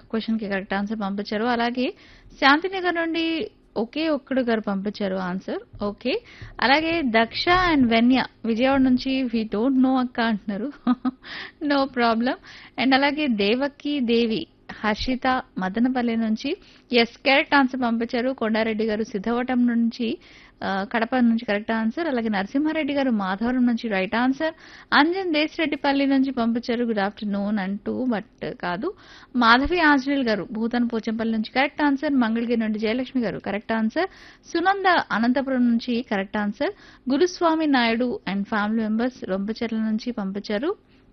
క్వశ్చన్కి correct answer పంపించారు అలాగే శాంతినగర్ నుండి ఒకే ఒక్కడు గారు పంపించారు ఆన్సర్ ఓకే అలాగే దక్ష అండ్ వెన్య విజయవాడ నుంచి వీ డోంట్ నో అక్క అంటున్నారు నో ప్రాబ్లం అండ్ అలాగే దేవకి దేవి హర్షిత మదనపల్లి నుంచి ఎస్ కరెక్ట్ ఆన్సర్ పంపించారు కొండారెడ్డి గారు సిద్ధవటం నుంచి ఆ, కడప నుంచి కరెక్ట్ ఆన్సర్ అలాగే నరసింహారెడ్డి గారు మాధవరం నుంచి రైట్ ఆన్సర్ అంజన్ దేశరెడ్డిపల్లి నుంచి పంపించారు గుడ్ ఆఫ్టర్నూన్ అంటూ బట్ కాదు మాధవి ఆంజనేయులు గారు భూతన్ పోచంపల్లి నుంచి కరెక్ట్ ఆన్సర్ మంగళగిరి నుండి జయలక్ష్మి గారు కరెక్ట్ ఆన్సర్ సునంద అనంతపురం నుంచి correct answer Guruswamy Naidu and family members Rompicherla నుంచి పంపించారు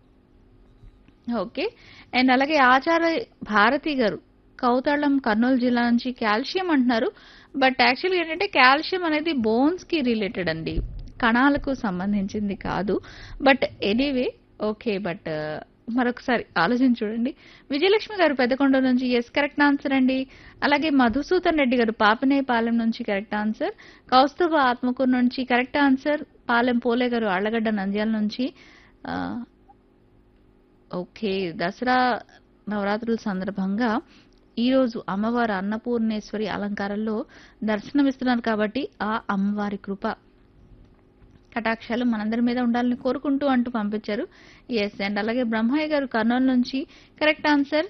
ఓకే అండ్ అలాగే ఆచార్య భారతి గారు కౌతాళం కర్నూలు జిల్లా నుంచి కాల్షియం అంటున్నారు బట్ యాక్చువల్లీ ఏంటంటే కాల్షియం అనేది బోన్స్ కి రిలేటెడ్ అండి కణాలకు సంబంధించింది కాదు బట్ ఎనీవే ఓకే బట్ మరొకసారి ఆలోచించి చూడండి విజయలక్ష్మి గారు పెద్దకొండ నుంచి ఎస్ కరెక్ట్ ఆన్సర్ అండి అలాగే మధుసూదన్ రెడ్డి గారు పాపనేపాలెం నుంచి కరెక్ట్ ఆన్సర్ కౌస్తుభ ఆత్మకూరు నుంచి కరెక్ట్ ఆన్సర్ పాలెం పోలే గారు అళ్ళగడ్డ నంద్యాల నుంచి ఆ, ఓకే దసరా నవరాత్రుల సందర్భంగా ఈ రోజు అమ్మవారు అన్నపూర్ణేశ్వరి అలంకారంలో దర్శనమిస్తున్నారు కాబట్టి ఆ అమ్మవారి కృప కటాక్షాలు మనందరి మీద ఉండాలని కోరుకుంటూ అంటూ పంపించారు ఎస్ అండ్ అలాగే బ్రహ్మయ్య గారు కర్నూలు నుంచి కరెక్ట్ ఆన్సర్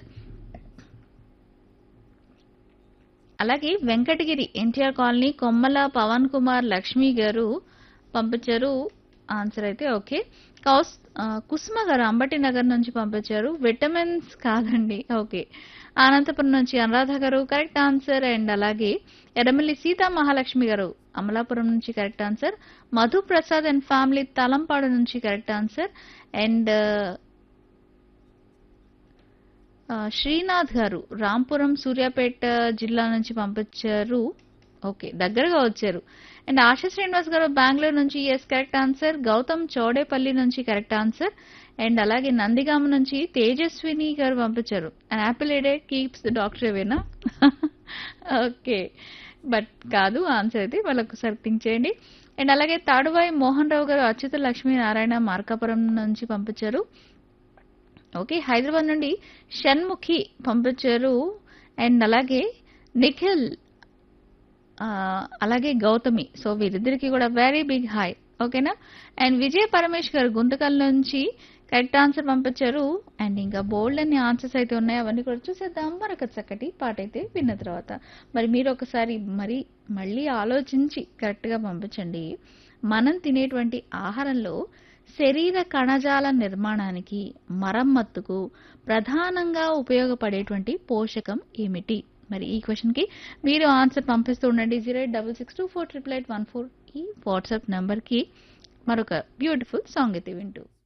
అలాగే వెంకటగిరి ఎన్టీఆర్ కాలనీ కొమ్మల పవన్ కుమార్ లక్ష్మి గారు పంపించారు ఆన్సర్ అయితే ఓకే కౌస్ ఆ, కుసుమ గారు అంబటి నగర్ నుంచి పంపించారు విటమిన్స్ కాదండి ఓకే అనంతపురం నుంచి అనురాధ గారు కరెక్ట్ ఆన్సర్ అండ్ అలాగే ఎర్రమల్లి సీతా మహాలక్ష్మి గారు అమలాపురం నుంచి correct answer Madhu Prasad and family Talampadu నుంచి కరెక్ట్ ఆన్సర్ అండ్ ఆ, శ్రీనాథ్ గారు రాంపురం సూర్యాపేట జిల్లా నుంచి పంపించారు ఓకే దగ్గరగా వచ్చారు అండ్ ఆశా శ్రీనివాస్ గారు బెంగళూరు నుంచి yes correct answer Gautham Chowdepalli నుంచి కరెక్ట్ ఆన్సర్ అండ్ అలాగే నందిగామ నుంచి తేజస్విని గారు పంపించారు and apple a day keeps the doctor ఏవేనా ఓకే బట్ కాదు ఆన్సర్ అయితే వాళ్ళు ఒకసారి థింక్ చేయండి అండ్ అలాగే తాడువాయి మోహన్ రావు గారు అచ్యుత లక్ష్మీనారాయణ మార్కాపురం నుంచి పంపించారు ఓకే హైదరాబాద్ నుండి షణ్ముఖి పంపించారు అండ్ అలాగే నిఖిల్ ఆ, అలాగే గౌతమి సో వీరిద్దరికి కూడా వెరీ బిగ్ హాయ్ ఓకేనా అండ్ విజయ పరమేష్ గారు గుంతకల్ నుంచి కరెక్ట్ ఆన్సర్ పంపించారు అండ్ ఇంకా బోల్డ్ అన్ని ఆన్సర్స్ అయితే ఉన్నాయి అవన్నీ కూడా చూసేద్దాం మరొక చక్కటి పాట అయితే విన్న తర్వాత మరి మీరు ఒకసారి మరి మళ్ళీ ఆలోచించి కరెక్ట్గా పంపించండి మనం తినేటువంటి ఆహారంలో శరీర కణజాల నిర్మాణానికి మరమ్మత్తుకు ప్రధానంగా ఉపయోగపడేటువంటి పోషకం ఏమిటి మరి ఈ క్వశ్చన్కి మీరు ఆన్సర్ పంపిస్తూ ఉండండి zero eight double six two four triple eight one four ఈ వాట్సాప్ నెంబర్కి మరొక బ్యూటిఫుల్ సాంగ్ అయితే వింటూ